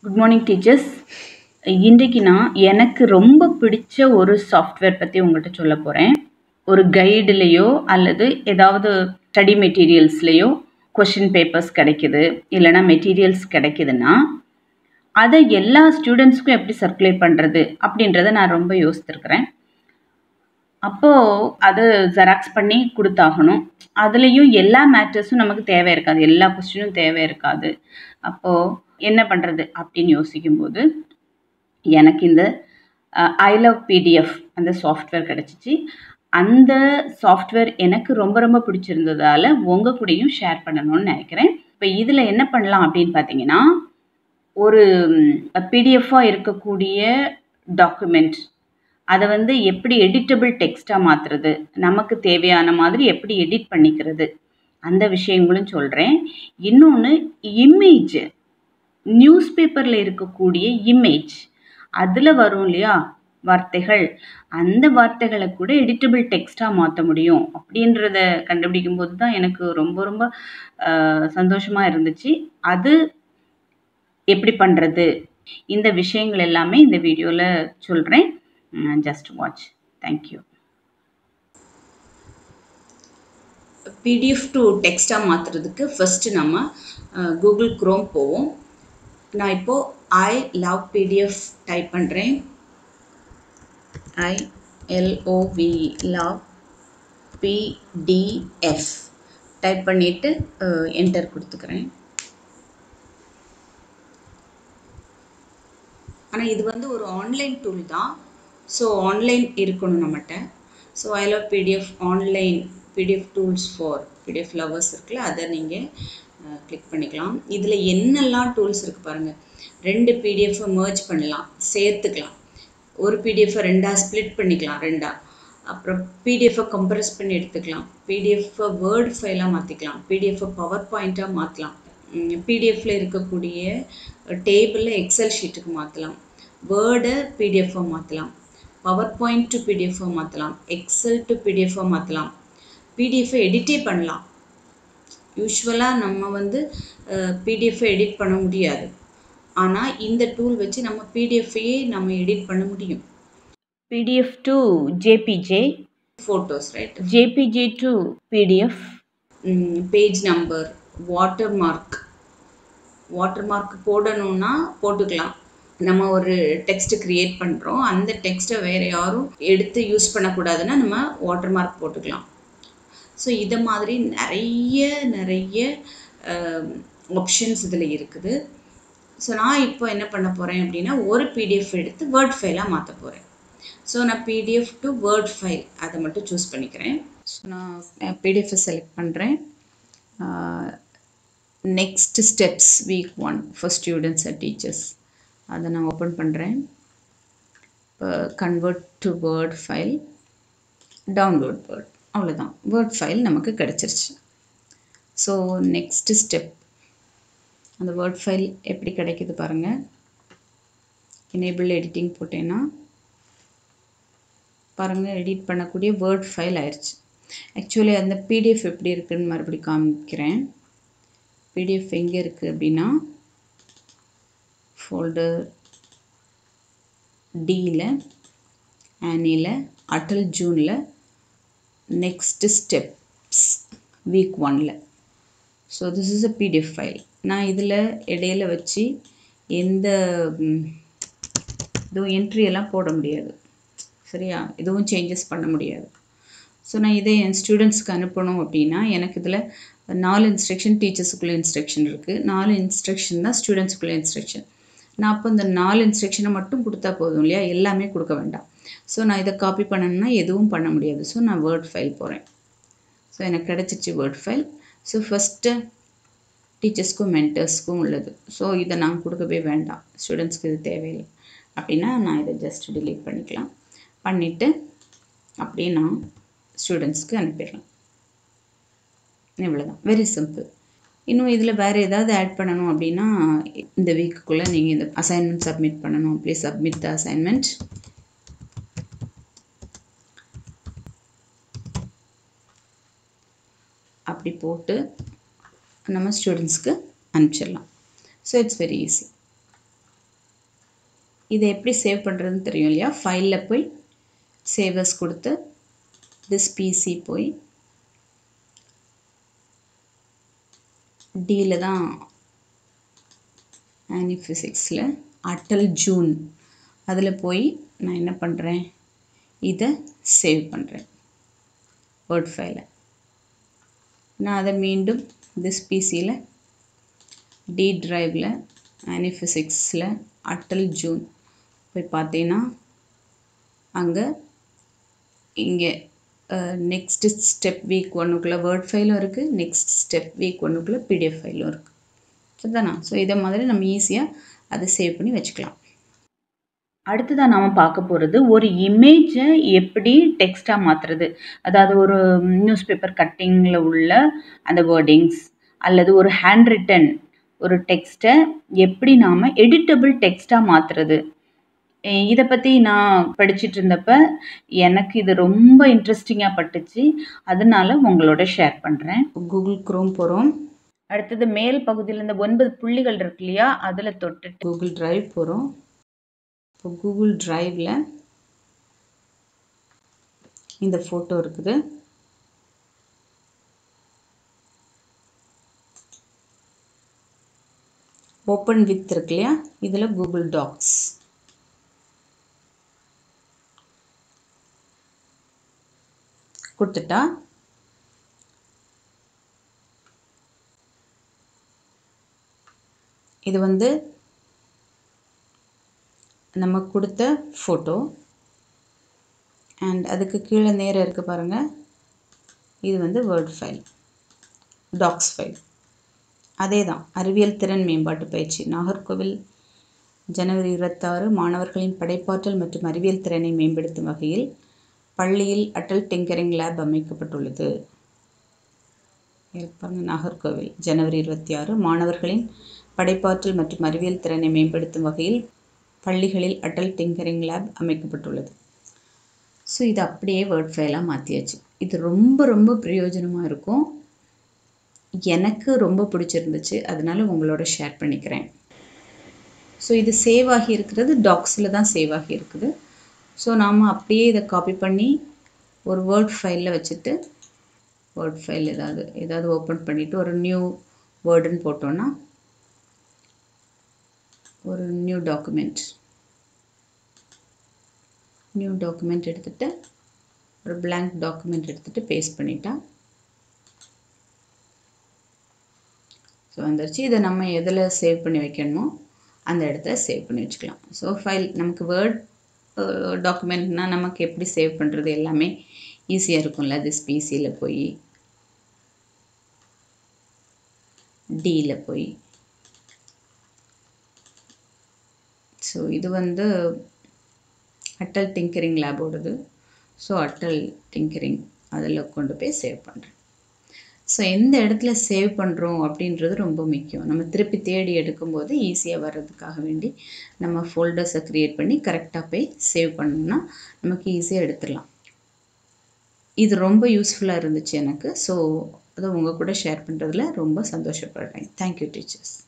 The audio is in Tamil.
குட் மார்னிங் டீச்சர்ஸ் இன்றைக்கு நான் எனக்கு ரொம்ப பிடிச்ச ஒரு சாஃப்ட்வேர் பற்றி உங்கள்கிட்ட சொல்ல போகிறேன் ஒரு கைடுலேயோ அல்லது ஏதாவது ஸ்டடி மெட்டீரியல்ஸ்லேயோ கொஷின் பேப்பர்ஸ் கிடைக்குது இல்லைனா மெட்டீரியல்ஸ் கிடைக்குதுன்னா அதை எல்லா ஸ்டூடெண்ட்ஸ்க்கும் எப்படி சர்க்குலேட் பண்ணுறது அப்படின்றத நான் ரொம்ப யோசித்திருக்கிறேன் அப்போது அது ஜெராக்ஸ் பண்ணி கொடுத்தாகணும் அதுலேயும் எல்லா மேட்டர்ஸும் நமக்கு தேவை இருக்காது எல்லா கொஸ்டினும் தேவை இருக்காது அப்போது என்ன பண்ணுறது அப்படின்னு யோசிக்கும்போது எனக்கு இந்த ஐ லவ் பிடிஎஃப் அந்த சாஃப்ட்வேர் கிடச்சிச்சு அந்த சாஃப்ட்வேர் எனக்கு ரொம்ப ரொம்ப பிடிச்சிருந்ததால் உங்கள் கூடயும் ஷேர் பண்ணணும்னு நினைக்கிறேன் இப்போ இதில் என்ன பண்ணலாம் அப்படின்னு பார்த்தீங்கன்னா ஒரு பிடிஎஃபாக இருக்கக்கூடிய டாக்குமெண்ட் அதை வந்து எப்படி எடிட்டபிள் டெக்ஸ்ட்டாக மாற்றுறது நமக்கு தேவையான மாதிரி எப்படி எடிட் பண்ணிக்கிறது அந்த விஷயங்களும் சொல்கிறேன் இன்னொன்று இமேஜ் நியூஸ் பேப்பரில் இருக்கக்கூடிய இமேஜ் அதில் வரும் இல்லையா வார்த்தைகள் அந்த வார்த்தைகளை கூட எடிட்டபிள் டெக்ஸ்ட்டாக மாற்ற முடியும் அப்படின்றத கண்டுபிடிக்கும் போது தான் எனக்கு ரொம்ப ரொம்ப சந்தோஷமாக இருந்துச்சு அது எப்படி பண்ணுறது இந்த விஷயங்கள் எல்லாமே இந்த வீடியோவில் சொல்கிறேன் just watch thank you PDF to டெக்ஸ்ட்டாக மாற்றுறதுக்கு ஃபஸ்ட்டு நம்ம கூகுள் க்ரோம் போவோம் நான் இப்போது ஐ லவ் பிடிஎஃப் டைப் பண்ணுறேன் I L O V love PDF type பண்ணிவிட்டு என்டர் கொடுத்துக்கிறேன் ஆனால் இது வந்து ஒரு ஆன்லைன் டூல் தான் ஸோ ஆன்லைன் இருக்கணும் நம்மகிட்ட so I love PDF online PDF tools for PDF lovers இருக்குல்ல அதை நீங்கள் கிளிக் பண்ணிக்கலாம் இதில் என்னெல்லாம் டூல்ஸ் இருக்குது பாருங்கள் ரெண்டு பிடிஎஃப்பை மர்ஜ் பண்ணலாம் சேர்த்துக்கலாம் ஒரு பிடிஎஃப்பை ரெண்டாக ஸ்ப்ளிட் பண்ணிக்கலாம் ரெண்டாக அப்புறம் பிடிஎஃப்பை கம்ப்ரெஸ் பண்ணி எடுத்துக்கலாம் பிடிஎஃப்பை வேர்ட் ஃபைலாக மாற்றிக்கலாம் பிடிஎஃப்பை பவர் பாயிண்ட்டாக மாற்றலாம் பிடிஎஃப்பில் இருக்கக்கூடிய டேபிளில் எக்ஸல் ஷீட்டுக்கு மாற்றலாம் வேர்டை பிடிஎஃபாக மாற்றலாம் பவர் பாயிண்ட் டு பிடிஎஃபாக மாற்றலாம் எக்ஸல் டு பிடிஎஃபாக மாற்றலாம் பிடிஎஃப்பை எடிட்டே பண்ணலாம் யூஸ்வலாக நம்ம வந்து பிடிஎஃப்பை எடிட் பண்ண முடியாது ஆனால் இந்த டூல் வச்சு நம்ம பிடிஎஃப்பையே நம்ம எடிட் பண்ண முடியும் PDF to JPG photos right JPG to PDF page number watermark watermark போடணும்னா போட்டுக்கலாம் நம்ம ஒரு டெக்ஸ்ட் க்ரியேட் பண்ணுறோம் அந்த டெக்ஸ்ட்டை வேறு யாரும் எடுத்து யூஸ் பண்ணக்கூடாதுன்னா நம்ம வாட்டர் மார்க் போட்டுக்கலாம் ஸோ இதை மாதிரி நிறைய நிறைய ஆப்ஷன்ஸ் இதில் இருக்குது ஸோ நான் இப்போ என்ன பண்ண போகிறேன் அப்படின்னா ஒரு பிடிஎஃப் எடுத்து வேர்ட் ஃபைலாக மாற்ற போகிறேன் ஸோ நான் பிடிஎஃப் டு வேர்ட் ஃபைல் அதை மட்டும் சூஸ் பண்ணிக்கிறேன் ஸோ நான் பிடிஎஃப்பை செலக்ட் பண்ணுறேன் next steps week one for students and teachers அதை நான் ஓப்பன் பண்ணுறேன் இப்போ convert to word file download word அவ்வளோதான் வேர்ட் ஃபைல் நமக்கு கிடச்சிருச்சு ஸோ நெக்ஸ்ட் ஸ்டெப் அந்த வேர்ட் ஃபைல் எப்படி கிடைக்குது பாருங்கள் எனேபிள் எடிட்டிங் போட்டேன்னா பாருங்கள் எடிட் பண்ணக்கூடிய வேர்ட் ஃபைல் ஆயிடுச்சு ஆக்சுவலி அந்த பிடிஎஃப் எப்படி இருக்குதுன்னு மறுபடி காமிக்கிறேன் பிடிஎஃப் எங்கே இருக்குது அப்படின்னா ஃபோல்டர் டியில் ஆனியில் அட்டல் ஜூனில் நெக்ஸ்ட் ஸ்டெப்ஸ் வீக் ஒனில் so this is a PDF file நான் இதில் இடையில வச்சு எந்த இதுவும் என்ட்ரியெல்லாம் போட முடியாது சரியா எதுவும் சேஞ்சஸ் பண்ண முடியாது ஸோ நான் இதை என் ஸ்டூடெண்ட்ஸ்க்கு அனுப்பணும் அப்படின்னா எனக்கு இதில் நாலு இன்ஸ்ட்ரக்ஷன் டீச்சர்ஸுக்குள்ளே இன்ஸ்ட்ரக்ஷன் இருக்குது நாலு இன்ஸ்ட்ரக்ஷன் தான் ஸ்டூடெண்ட்ஸுக்குள்ளே இன்ஸ்ட்ரக்ஷன் நான் அப்போ இந்த நாலு இன்ஸ்ட்ரக்ஷனை மட்டும் கொடுத்தா போதும் இல்லையா எல்லாமே கொடுக்க வேண்டாம் ஸோ நான் இதை காப்பி பண்ணணும்னா எதுவும் பண்ண முடியாது ஸோ நான் வேர்ட் ஃபைல் போகிறேன் ஸோ எனக்கு கிடச்சிச்சு வேர்ட் ஃபைல் ஸோ ஃபஸ்ட்டு டீச்சர்ஸ்க்கும் மென்டர்ஸ்க்கும் உள்ளது ஸோ இதை நான் கொடுக்கவே வேண்டாம் ஸ்டூடெண்ட்ஸ்க்கு இது தேவையில்லை அப்படின்னா நான் இதை ஜஸ்ட் டிலீட் பண்ணிக்கலாம் பண்ணிவிட்டு அப்படியே நான் ஸ்டூடெண்ட்ஸ்க்கு அனுப்பிடலாம் இவ்வளோதான் வெரி சிம்பிள் இன்னும் இதில் வேறு ஏதாவது ஆட் பண்ணணும் அப்படின்னா இந்த வீக்குக்குள்ளே நீங்கள் இந்த அசைன்மெண்ட் சப்மிட் பண்ணணும் ப்ளீஸ் சப்மிட் த அசைன்மெண்ட் அப்படி போட்டு நம்ம ஸ்டூடெண்ட்ஸ்க்கு அனுப்பிச்சிடலாம் ஸோ இட்ஸ் வெரி ஈஸி இதை எப்படி சேவ் பண்ணுறதுன்னு தெரியும் இல்லையா ஃபைலில் போய் சேவர்ஸ் கொடுத்து திஸ் பிசி போய் டியில் தான் ஆனிஃபிசிக்ஸில் அட்டல் ஜூன் அதில் போய் நான் என்ன பண்ணுறேன் இதை சேவ் பண்ணுறேன் வேர்ட் ஃபைலை நான் அதை மீண்டும் திஸ் பிசியில் டி ட்ரைவில் ஆனிஃபிசிக்ஸில் அட்டல் ஜூன் போய் பார்த்தீங்கன்னா அங்கே இங்கே நெக்ஸ்ட்டு ஸ்டெப் வீக் ஒன்றுக்குள்ளே வேர்ட் ஃபைலும் இருக்குது நெக்ஸ்ட் ஸ்டெப் வீக் ஒன்றுக்குள்ளே பிடிஎஃப் ஃபைலும் இருக்குது சரிதானா ஸோ இதை மாதிரி நம்ம ஈஸியாக அதை சேவ் பண்ணி வச்சுக்கலாம் அடுத்ததாக நாம் பார்க்க போகிறது ஒரு இமேஜை எப்படி டெக்ஸ்ட்டாக மாற்றுறது அதாவது ஒரு நியூஸ் பேப்பர் கட்டிங்கில் உள்ள அந்த வேர்டிங்ஸ் அல்லது ஒரு ஹேண்ட் ரிட்டன் ஒரு டெக்ஸ்ட்டை எப்படி நாம் எடிட்டபிள் டெக்ஸ்ட்டாக மாற்றுறது இதை பற்றி நான் படிச்சுட்டு இருந்தப்ப எனக்கு இது ரொம்ப இன்ட்ரெஸ்டிங்காக பட்டுச்சு அதனால உங்களோட ஷேர் பண்ணுறேன் கூகுள் க்ரோம் போகிறோம் அடுத்தது மேல் பகுதியில் இந்த ஒன்பது புள்ளிகள் இருக்கு இல்லையா அதில் தொட்டுட்டு கூகுள் ட்ரைவ் போகிறோம் இப்போ கூகுள் ட்ரைவில் இந்த ஃபோட்டோ இருக்குது ஓப்பன் வித் இருக்கு இல்லையா இதில் கூகுள் டாக்ஸ் கொடுத்துட்டா இது வந்து நம்ம கொடுத்த ஃபோட்டோ அண்ட் அதுக்கு கீழே நேரம் இருக்குது பாருங்கள் இது வந்து வேர்ட் ஃபைல் டாக்ஸ் ஃபைல் அதே தான் அறிவியல் திறன் மேம்பாட்டு பயிற்சி நாகர்கோவில் ஜனவரி இருபத்தாறு மாணவர்களின் படைப்பாற்றல் மற்றும் அறிவியல் திறனை மேம்படுத்தும் வகையில் பள்ளியில் அட்டல் டிங்கரிங் லேப் அமைக்கப்பட்டுள்ளது பாருங்க நாகர்கோவில் ஜனவரி இருபத்தி ஆறு மாணவர்களின் படைப்பாற்றல் மற்றும் அறிவியல் திறனை மேம்படுத்தும் வகையில் பள்ளிகளில் அட்டல் டிங்கரிங் லேப் அமைக்கப்பட்டுள்ளது ஸோ இது அப்படியே வேர்ட் ஃபைலாக மாற்றியாச்சு இது ரொம்ப ரொம்ப பிரயோஜனமாக இருக்கும் எனக்கு ரொம்ப பிடிச்சிருந்துச்சு அதனால உங்களோட ஷேர் பண்ணிக்கிறேன் ஸோ இது சேவ் ஆகி இருக்கிறது டாக்ஸில் தான் சேவ் ஆகி இருக்குது ஸோ நாம் அப்படியே இதை காப்பி பண்ணி ஒரு வேர்ட் ஃபைலில் வச்சுட்டு வேர்ட் ஃபைல் ஏதாவது ஏதாவது ஓப்பன் பண்ணிவிட்டு ஒரு நியூ வேர்டுன்னு போட்டோன்னா ஒரு நியூ டாக்குமெண்ட் நியூ டாக்குமெண்ட் எடுத்துகிட்டு ஒரு blank டாக்குமெண்ட் எடுத்துகிட்டு பேஸ்ட் பண்ணிட்டா ஸோ வந்துருச்சு இதை நம்ம எதில் சேவ் பண்ணி வைக்கணுமோ அந்த இடத்துல சேவ் பண்ணி வச்சுக்கலாம் ஸோ ஃபைல் நமக்கு வேர்ட் டாக்குமெண்ட்னால் நமக்கு எப்படி சேவ் பண்ணுறது எல்லாமே ஈஸியாக இருக்கும்ல திஸ் பிசியில் போய் டியில் போய் ஸோ இது வந்து அட்டல் டிங்கரிங் லேபோடது ஸோ அட்டல் டிங்கரிங் அதில் கொண்டு போய் சேவ் பண்ணுறேன் ஸோ எந்த இடத்துல சேவ் பண்ணுறோம் அப்படின்றது ரொம்ப முக்கியம் நம்ம திருப்பி தேடி எடுக்கும்போது ஈஸியாக வர்றதுக்காக வேண்டி நம்ம ஃபோல்டர்ஸை க்ரியேட் பண்ணி கரெக்டாக போய் சேவ் பண்ணோம்னா நமக்கு ஈஸியாக எடுத்துடலாம் இது ரொம்ப யூஸ்ஃபுல்லாக இருந்துச்சு எனக்கு ஸோ அதை உங்கள் கூட ஷேர் பண்ணுறதுல ரொம்ப சந்தோஷப்படுறேன் தேங்க்யூ டீச்சர்ஸ்